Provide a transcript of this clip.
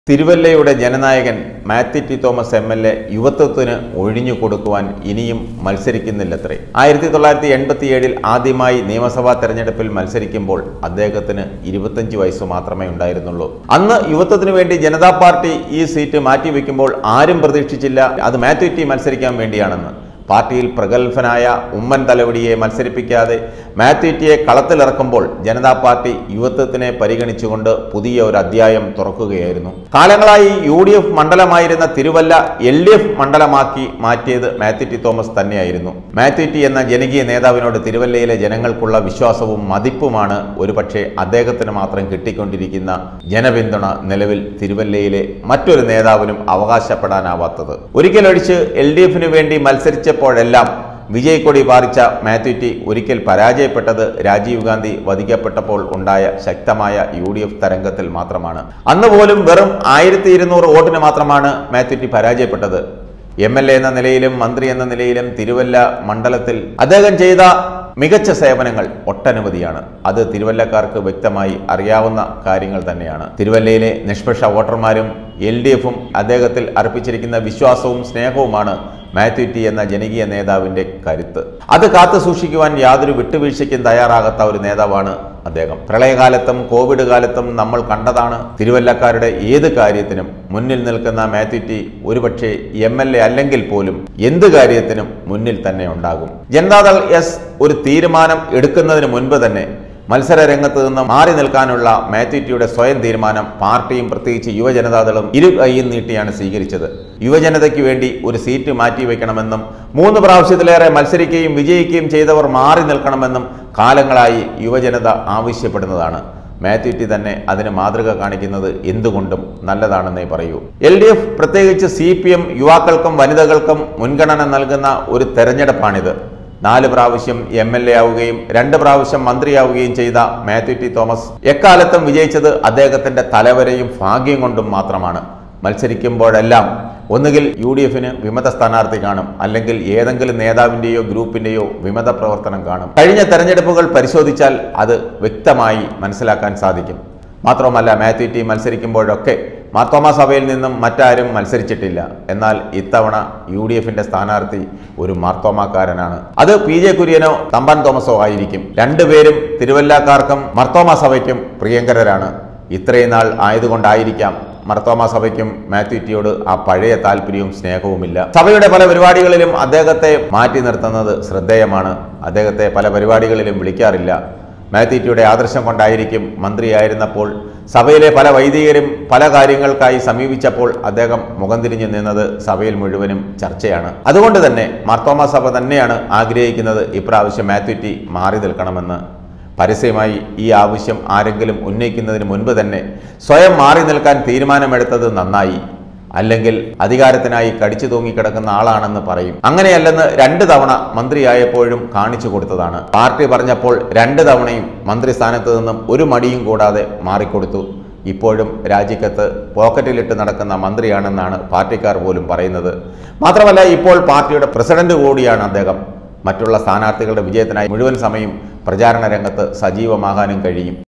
തിരുവല്ലയുടെ ജനനായകൻ Mathew T Thomas M L A യുവത്വത്തിന് ഒഴിഞ്ഞു കൊടുക്കുവാൻ ഇനിയും മത്സരിക്കുന്നില്ലത്രേ ആയിരത്തി തൊള്ളായിരത്തി എൺപത്തിയേഴിൽ ആദ്യമായി നിയമസഭാ തെരഞ്ഞെടുപ്പിൽ മത്സരിക്കുമ്പോൾ അദ്ദേഹത്തിന് ഇരുപത്തഞ്ച് വയസ്സ് മാത്രമേ ഉണ്ടായിരുന്നുള്ളൂ അന്ന് യുവത്വത്തിന് വേണ്ടി ജനതാ പാർട്ടി ഈ സീറ്റ് മാറ്റിവെക്കുമ്പോൾ ആരും പ്രതീക്ഷിച്ചില്ല അത് മാത്യു ടി മത്സരിക്കാൻ വേണ്ടിയാണെന്ന് പാർട്ടിയിൽ പ്രഗത്ഭനായ ഉമ്മൻ തലവടിയെ മത്സരിപ്പിക്കാതെ മാത്യുറ്റിയെ കളത്തിലിറക്കുമ്പോൾ ജനതാ പാർട്ടി യുവത്വത്തിനെ പരിഗണിച്ചുകൊണ്ട് പുതിയ ഒരു അധ്യായം തുറക്കുകയായിരുന്നു കാലങ്ങളായി യു ഡി എഫ് മണ്ഡലമായിരുന്ന തിരുവല്ല എൽ ഡി എഫ് മണ്ഡലമാക്കി മാറ്റിയത് മാത്യു ടി തോമസ് തന്നെയായിരുന്നു മാത്യു ടി എന്ന ജനകീയ നേതാവിനോട് തിരുവല്ലയിലെ ജനങ്ങൾക്കുള്ള വിശ്വാസവും മതിപ്പുമാണ് ഒരുപക്ഷെ അദ്ദേഹത്തിന് മാത്രം കിട്ടിക്കൊണ്ടിരിക്കുന്ന ജനപിന്തുണ നിലവിൽ തിരുവല്ലയിലെ മറ്റൊരു നേതാവിനും അവകാശപ്പെടാനാവാത്തത് ഒരിക്കലൊഴിച്ച് എൽ ഡി എഫിന് വേണ്ടി മത്സരിച്ചപ്പോഴെല്ലാം വിജയക്കൊടി പാറിച്ച മാത്യു ടി ഒരിക്കൽ പരാജയപ്പെട്ടത് രാജീവ് ഗാന്ധി വധിക്കപ്പെട്ടപ്പോൾ ഉണ്ടായ ശക്തമായ യു ഡി എഫ് തരംഗത്തിൽ മാത്രമാണ് അന്ന് പോലും വെറും ആയിരത്തി ഇരുന്നൂറ് വോട്ടിന് മാത്രമാണ് മാത്യു ടി പരാജയപ്പെട്ടത് എം എൽ എ എന്ന നിലയിലും മന്ത്രി എന്ന നിലയിലും തിരുവല്ല മണ്ഡലത്തിൽ അദ്ദേഹം ചെയ്ത മികച്ച സേവനങ്ങൾ ഒട്ടനവധിയാണ് അത് തിരുവല്ലക്കാർക്ക് വ്യക്തമായി അറിയാവുന്ന കാര്യങ്ങൾ തന്നെയാണ് തിരുവല്ലയിലെ നിഷ്പക്ഷ വോട്ടർമാരും എൽ ഡി എഫും അദ്ദേഹത്തിൽ അർപ്പിച്ചിരിക്കുന്ന വിശ്വാസവും സ്നേഹവുമാണ് മാത്യു ടി എന്ന ജനകീയ നേതാവിന്റെ കരുത്ത് അത് കാത്തു സൂക്ഷിക്കുവാൻ യാതൊരു വിട്ടുവീഴ്ചയ്ക്കും തയ്യാറാകാത്ത ഒരു നേതാവാണ് അദ്ദേഹം പ്രളയകാലത്തും കോവിഡ് കാലത്തും നമ്മൾ കണ്ടതാണ് തിരുവല്ലക്കാരുടെ ഏത് കാര്യത്തിനും മുന്നിൽ നിൽക്കുന്ന മാത്യു ടി ഒരുപക്ഷെ എം എൽ എ അല്ലെങ്കിൽ പോലും എന്ത് കാര്യത്തിനും മുന്നിൽ തന്നെ ഉണ്ടാകും ജനതാദൾ എസ് ഒരു തീരുമാനം എടുക്കുന്നതിന് മുൻപ് തന്നെ മത്സര രംഗത്ത് നിന്ന് മാറി നിൽക്കാനുള്ള മാത്യുറ്റിയുടെ സ്വയം തീരുമാനം പാർട്ടിയും പ്രത്യേകിച്ച് യുവജനതാദളും ഇരു കൈയും നീട്ടിയാണ് സ്വീകരിച്ചത് യുവജനതയ്ക്ക് വേണ്ടി ഒരു സീറ്റ് മാറ്റിവെക്കണമെന്നും മൂന്ന് പ്രാവശ്യത്തിലേറെ മത്സരിക്കുകയും വിജയിക്കുകയും ചെയ്തവർ മാറി നിൽക്കണമെന്നും കാലങ്ങളായി യുവജനത ആവശ്യപ്പെടുന്നതാണ് മാത്യുറ്റി തന്നെ അതിന് മാതൃക കാണിക്കുന്നത് എന്തുകൊണ്ടും നല്ലതാണെന്നേ പറയൂ എൽ ഡി എഫ് പ്രത്യേകിച്ച് സി പി എം യുവാക്കൾക്കും വനിതകൾക്കും മുൻഗണന നൽകുന്ന ഒരു തെരഞ്ഞെടുപ്പാണിത് നാല് പ്രാവശ്യം എം എൽ എ ആവുകയും രണ്ട് പ്രാവശ്യം മന്ത്രിയാവുകയും ചെയ്ത മാത്യു ടി തോമസ് എക്കാലത്തും വിജയിച്ചത് അദ്ദേഹത്തിന്റെ തലവരെയും ഭാഗ്യം കൊണ്ടും മാത്രമാണ് മത്സരിക്കുമ്പോഴെല്ലാം ഒന്നുകിൽ യു ഡി എഫിന് വിമത സ്ഥാനാർത്ഥി കാണും അല്ലെങ്കിൽ ഏതെങ്കിലും നേതാവിന്റെയോ ഗ്രൂപ്പിന്റെയോ വിമത പ്രവർത്തനം കാണും കഴിഞ്ഞ തെരഞ്ഞെടുപ്പുകൾ പരിശോധിച്ചാൽ അത് വ്യക്തമായി മനസ്സിലാക്കാൻ സാധിക്കും മാത്രമല്ല മാത്യു ടി മത്സരിക്കുമ്പോഴൊക്കെ മാർത്തോമ സഭയിൽ നിന്നും മറ്റാരും മത്സരിച്ചിട്ടില്ല എന്നാൽ ഇത്തവണ യു ഡി എഫിന്റെ സ്ഥാനാർത്ഥി ഒരു മാർത്തോമാക്കാരനാണ് അത് പി ജെ കുര്യനോ തമ്പാൻ തോമസോ ആയിരിക്കും രണ്ടുപേരും തിരുവല്ലക്കാർക്കും മർത്തോമ സഭയ്ക്കും പ്രിയങ്കരരാണ് ഇത്രയും നാൾ ആയതുകൊണ്ടായിരിക്കാം മർത്തോമ സഭയ്ക്കും മാത്യു ടിയോട് ആ പഴയ താല്പര്യവും സ്നേഹവുമില്ല സഭയുടെ പല പരിപാടികളിലും അദ്ദേഹത്തെ മാറ്റി നിർത്തുന്നത് ശ്രദ്ധേയമാണ് അദ്ദേഹത്തെ പല പരിപാടികളിലും വിളിക്കാറില്ല മാത്യു ടിയുടെ ആദർശം കൊണ്ടായിരിക്കും മന്ത്രിയായിരുന്നപ്പോൾ സഭയിലെ പല വൈദികരും പല കാര്യങ്ങൾക്കായി സമീപിച്ചപ്പോൾ അദ്ദേഹം മുഖം തിരിഞ്ഞു നിന്നത് സഭയിൽ മുഴുവനും ചർച്ചയാണ് അതുകൊണ്ട് തന്നെ മാർത്തോമ സഭ തന്നെയാണ് ആഗ്രഹിക്കുന്നത് ഇപ്രാവശ്യം മാത്യു ടി മാറി നിൽക്കണമെന്ന് പരസ്യമായി ഈ ആവശ്യം ആരെങ്കിലും ഉന്നയിക്കുന്നതിന് മുൻപ് തന്നെ സ്വയം മാറി നിൽക്കാൻ തീരുമാനമെടുത്തത് നന്നായി അല്ലെങ്കിൽ അധികാരത്തിനായി കടിച്ചു തൂങ്ങിക്കിടക്കുന്ന ആളാണെന്ന് പറയും അങ്ങനെയല്ലെന്ന് രണ്ട് തവണ മന്ത്രിയായപ്പോഴും കാണിച്ചു കൊടുത്തതാണ് പാർട്ടി പറഞ്ഞപ്പോൾ രണ്ട് തവണയും മന്ത്രിസ്ഥാനത്ത് നിന്നും ഒരു മടിയും കൂടാതെ മാറിക്കൊടുത്തു ഇപ്പോഴും രാജിക്കത്ത് പോക്കറ്റിലിട്ട് നടക്കുന്ന മന്ത്രിയാണെന്നാണ് പാർട്ടിക്കാർ പോലും പറയുന്നത് മാത്രമല്ല ഇപ്പോൾ പാർട്ടിയുടെ പ്രസിഡന്റ് കൂടിയാണ് അദ്ദേഹം മറ്റുള്ള സ്ഥാനാർത്ഥികളുടെ വിജയത്തിനായി മുഴുവൻ സമയം പ്രചാരണ രംഗത്ത് സജീവമാകാനും കഴിയും